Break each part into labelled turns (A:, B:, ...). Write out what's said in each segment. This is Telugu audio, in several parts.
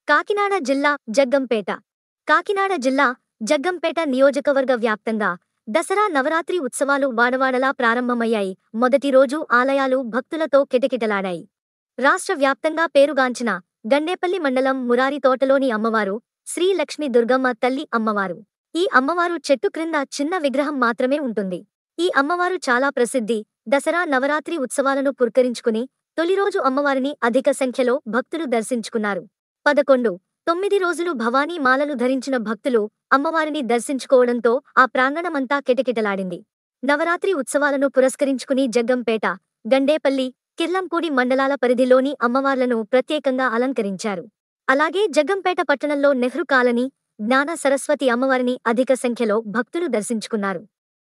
A: కాకినాడ జిల్లా జగ్గంపేట కాకినాడ జిల్లా జగ్గంపేట నియోజకవర్గ వ్యాప్తంగా దసరా నవరాత్రి ఉత్సవాలు వాడవాడలా ప్రారంభమయ్యాయి మొదటి రోజు ఆలయాలు భక్తులతో కిటకిటలాడాయి రాష్ట్ర వ్యాప్తంగా పేరుగాంచిన గండేపల్లి మండలం మురారి తోటలోని అమ్మవారు శ్రీ లక్ష్మీ దుర్గమ్మ తల్లి అమ్మవారు ఈ అమ్మవారు చెట్టు క్రింద చిన్న విగ్రహం మాత్రమే ఉంటుంది ఈ అమ్మవారు చాలా ప్రసిద్ధి దసరా నవరాత్రి ఉత్సవాలను పురస్కరించుకుని తొలి రోజు అమ్మవారిని అధిక సంఖ్యలో భక్తులు దర్శించుకున్నారు పదకొండు తొమ్మిది రోజులు భవానీ మాలలు ధరించిన భక్తులు అమ్మవారిని దర్శించుకోవడంతో ఆ ప్రాంగణమంతా కిటకిటలాడింది నవరాత్రి ఉత్సవాలను పురస్కరించుకుని జగ్గంపేట గండేపల్లి కిర్లంపూడి మండలాల పరిధిలోని అమ్మవార్లను ప్రత్యేకంగా అలంకరించారు అలాగే జగ్గంపేట పట్టణంలో నెహ్రూ కాలనీ జ్ఞాన సరస్వతి అమ్మవారిని అధిక సంఖ్యలో భక్తులు దర్శించుకున్నారు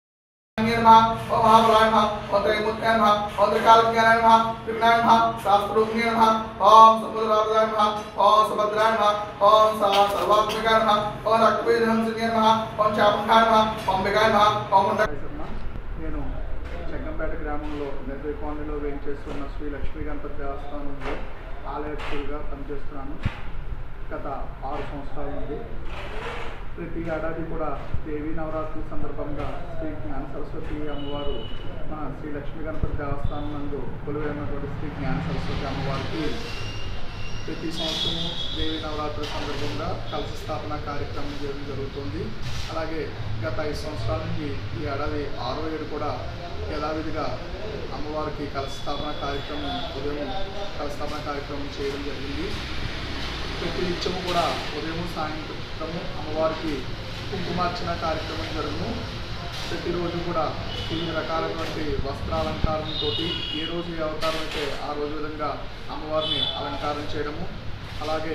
B: नमः ओम महाबलाय नमः ओम त्रैमूर्तये नमः ओम त्रिकालज्ञानाय नमः त्रिगुणाय नमः शास्त्ररूपिणे नमः ओम समुद्रावताय नमः ओम सुभद्राय नमः ओम सा सर्वात्मिकाय नमः ओम रक्तबीजहंसिने नमः ओम चापंखाय नमः ओम बिगाय नमः ओम मुंड
C: నేను జగ్గంపేట గ్రామంలో నెల్లూరు కాలనీలో వేయించేస్తున్న శ్రీ లక్ష్మీ గణపతి దేవస్థానంలో ఆలయకులుగా పనిచేస్తున్నాను గత ఆరు సంవత్సరాల నుండి ప్రతి ఏడాది కూడా దేవీ నవరాత్రి సందర్భంగా శ్రీ జ్ఞాన సరస్వతి అమ్మవారు మన శ్రీ లక్ష్మీ గణపతి దేవస్థానం నందు కొలువైనటువంటి శ్రీ జ్ఞాన సరస్వతి అమ్మవారికి ప్రతి సంవత్సరము దేవి నవరాత్రి సందర్భంగా కలశ స్థాపన కార్యక్రమం చేయడం జరుగుతుంది అలాగే గత ఐదు సంవత్సరాల నుంచి ఈ ఏడాది ఆరో ఏడు కూడా యథావిధిగా అమ్మవారికి కలశ స్థాపన కార్యక్రమం ఉదయం కలశ స్థాపన కార్యక్రమం చేయడం జరిగింది ప్రతి నిత్యము కూడా ఉదయం సాయంత్రము అమ్మవారికి కుంకుమార్చన కార్యక్రమం జరుగును ప్రతిరోజు కూడా వివిధ రకాలైనటువంటి వస్త్రాలంకారంతో ఏ రోజు ఏ అవతారం అయితే ఆ రోజు విధంగా అమ్మవారిని అలంకారం చేయడము అలాగే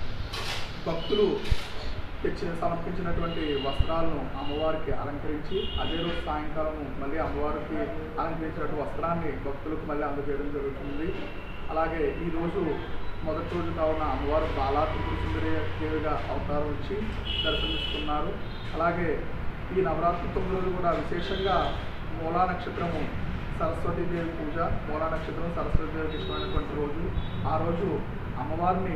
C: భక్తులు తెచ్చిన సమర్పించినటువంటి వస్త్రాలను అమ్మవారికి అలంకరించి అదే రోజు సాయంకాలం మళ్ళీ అమ్మవారికి అలంకరించినటువంటి వస్త్రాన్ని భక్తులకు మళ్ళీ అందజేయడం జరుగుతుంది అలాగే ఈరోజు మొదటి రోజు కావున అమ్మవారు బాలా త్రిపుర సుందరి దేవిగా అవతారం ఇచ్చి దర్శనమిస్తున్నారు అలాగే ఈ నవరాత్రి తొమ్మిది రోజులు కూడా విశేషంగా మూలా నక్షత్రము సరస్వతీదేవి పూజ మూలా నక్షత్రం సరస్వతీదేవికి ఇష్టమైనటువంటి రోజు ఆ రోజు అమ్మవారిని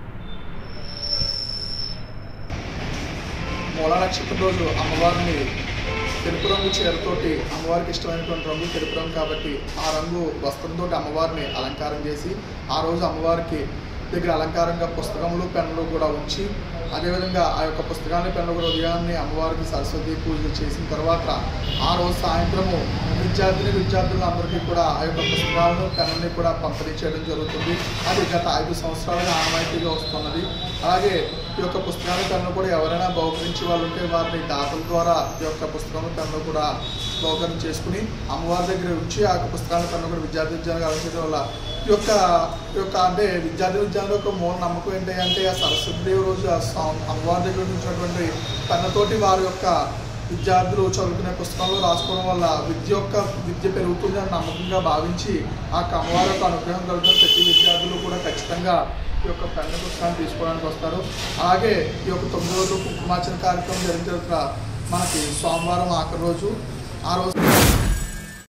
C: మూలా నక్షత్రం రోజు అమ్మవారిని తెలుపు రంగు చీరతోటి అమ్మవారికి ఇష్టమైనటువంటి రంగు తెలుపు రంగు కాబట్టి ఆ రంగు వస్త్రంతో అమ్మవారిని అలంకారం చేసి ఆ రోజు అమ్మవారికి దగ్గర అలంకారంగా పుస్తకములు పెన్నులు కూడా ఉంచి అదేవిధంగా ఆ యొక్క పుస్తకాన్ని పెన్నులు కూడా ఉదయాన్నే అమ్మవారికి సరస్వతి పూజ చేసిన తర్వాత ఆ రోజు సాయంత్రము విద్యార్థిని విద్యార్థులు అందరికీ కూడా ఆ యొక్క పుస్తకాలను పెన్నుని కూడా పంపిణీ చేయడం జరుగుతుంది అది గత ఐదు సంవత్సరాలుగా ఆనవాయితీగా వస్తున్నది అలాగే ఈ యొక్క పుస్తకాల పెన్ను కూడా ఎవరైనా బహుకరించి వాళ్ళు ఉంటే వారిని దాతల ద్వారా ఈ యొక్క పుస్తకం పెన్ను కూడా బహుకరణ చేసుకుని అమ్మవారి దగ్గర ఉంచి ఆ యొక్క పుస్తకాల పెన్ను కూడా విద్యార్థి విద్యార్థులకు అందించడం వల్ల ఈ యొక్క ఈ యొక్క అంటే విద్యార్థి విద్యార్థుల యొక్క మూల నమ్మకం ఏంటి అంటే ఆ సరస్వతిదేవి రోజు ఆ స్వా- అమ్మవారి దగ్గర ఉంచినటువంటి పెన్నతోటి వారి యొక్క విద్యార్థులు చదువుకునే పుస్తకాలు రాసుకోవడం వల్ల విద్య యొక్క విద్య పెరుగుతుంది అని నమ్మకంగా భావించి ఆ యొక్క అమ్మవారి యొక్క అనుగ్రహం కలుగుతున్న ప్రతి విద్యార్థులు కూడా ఖచ్చితంగా ఈ యొక్క పెన్ను పుస్తకాన్ని తీసుకోవడానికి వస్తారు అలాగే ఈ యొక్క తొమ్మిది రోజులు కుంకుమార్చన కార్యక్రమం జరిగిన తర్వాత మనకి సోమవారం ఆఖరి రోజు ఆ రోజు